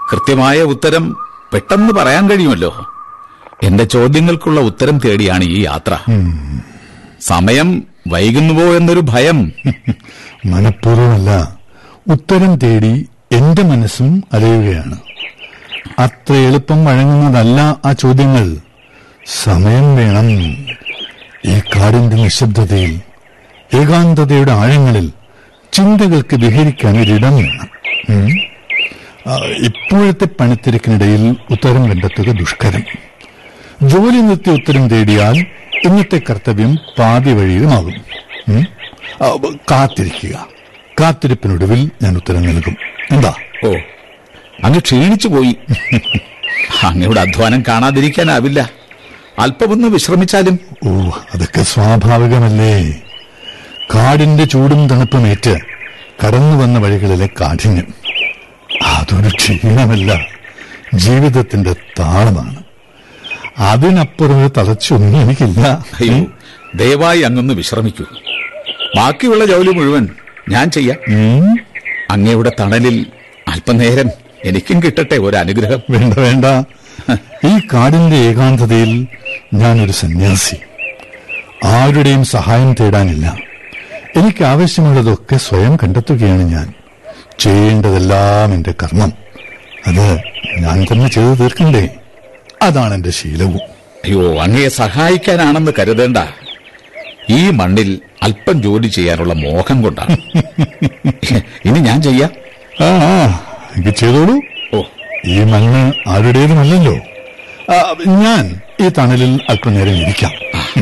കൃത്യമായ ഉത്തരം പെട്ടെന്ന് പറയാൻ കഴിയുമല്ലോ എന്റെ ചോദ്യങ്ങൾക്കുള്ള ഉത്തരം തേടിയാണ് ഈ യാത്ര സമയം വൈകുന്നുവോ എന്നൊരു ഭയം മനഃപൂർവ്വമല്ല ഉത്തരം തേടി എന്റെ മനസ്സും അലയുകയാണ് അത്ര എളുപ്പം വഴങ്ങുന്നതല്ല ആ ചോദ്യങ്ങൾ സമയം വേണം ഈ കാടിന്റെ നിശബ്ദതയിൽ ഏകാന്തതയുടെ ആഴങ്ങളിൽ ചിന്തകൾക്ക് വിഹരിക്കാൻ ഒരിടം വേണം ഉം. ആ, ഇപ്പോഴത്തെ പണിത്തിരക്കിനിടയിൽ ഉത്തരം കണ്ടെത്തുക ദുഷ്കരം ജോലി നിർത്തി ഉത്തരം തേടിയാൽ ഇന്നത്തെ കർത്തവ്യം പാതി വഴിയുമാകും ഉം? ആ, കാത്തിരിക്കുക കാത്തിരിപ്പിനൊടുവിൽ ഞാൻ ഉത്തരം നൽകും എന്താ ഓ അങ്ങ് ക്ഷീണിച്ചു പോയി അങ്ങയുടെ അധ്വാനം കാണാതിരിക്കാനാവില്ല അല്പമൊന്ന് വിശ്രമിച്ചാലും ഓ അതൊക്കെ സ്വാഭാവികമല്ലേ കാടിന്റെ ചൂടും തണുപ്പുമേറ്റ് കടന്നു വന്ന വഴികളിലെ കാഠിന്യം അതൊരു ക്ഷീണമല്ല ജീവിതത്തിന്റെ താളമാണ് അതിനപ്പുറം ഒരു തളച്ചൊന്നും എനിക്കില്ല അയ്യോ ദയവായി അങ്ങൊന്ന് വിശ്രമിക്കൂ ബാക്കിയുള്ള ജോലി മുഴുവൻ ഞാൻ ചെയ്യാം ഉം, അങ്ങയുടെ തണലിൽ അല്പനേരം എനിക്കും കിട്ടട്ടെ ഒരു അനുഗ്രഹം വേണ്ട വേണ്ട ഈ കാടിന്റെ ഏകാന്തതയിൽ ഞാനൊരു സന്യാസി ആരുടെയും സഹായം തേടാനില്ല എനിക്ക് ആവശ്യമുള്ളതൊക്കെ സ്വയം കണ്ടെത്തുകയാണ് ഞാൻ ചെയ്യേണ്ടതെല്ലാം എന്റെ കർമ്മം അത് ഞാൻ തന്നെ ചെയ്തു തീർക്കണ്ടേ അതാണ് എന്റെ ശീലവും അയ്യോ അങ്ങയെ സഹായിക്കാനാണെന്ന് കരുതേണ്ട ഈ മണ്ണിൽ അല്പം ജോലി ചെയ്യാനുള്ള മോഹം കൊണ്ടാണ് ഇനി ഞാൻ ചെയ്യാം ആ ആ, ഇത് ചെയ്തോളൂ ഓ ഈ മണ്ണ് ആരുടേതുമല്ലല്ലോ ആ, ഞാൻ ഈ തണലിൽ അല്പനേരം ഇരിക്കാം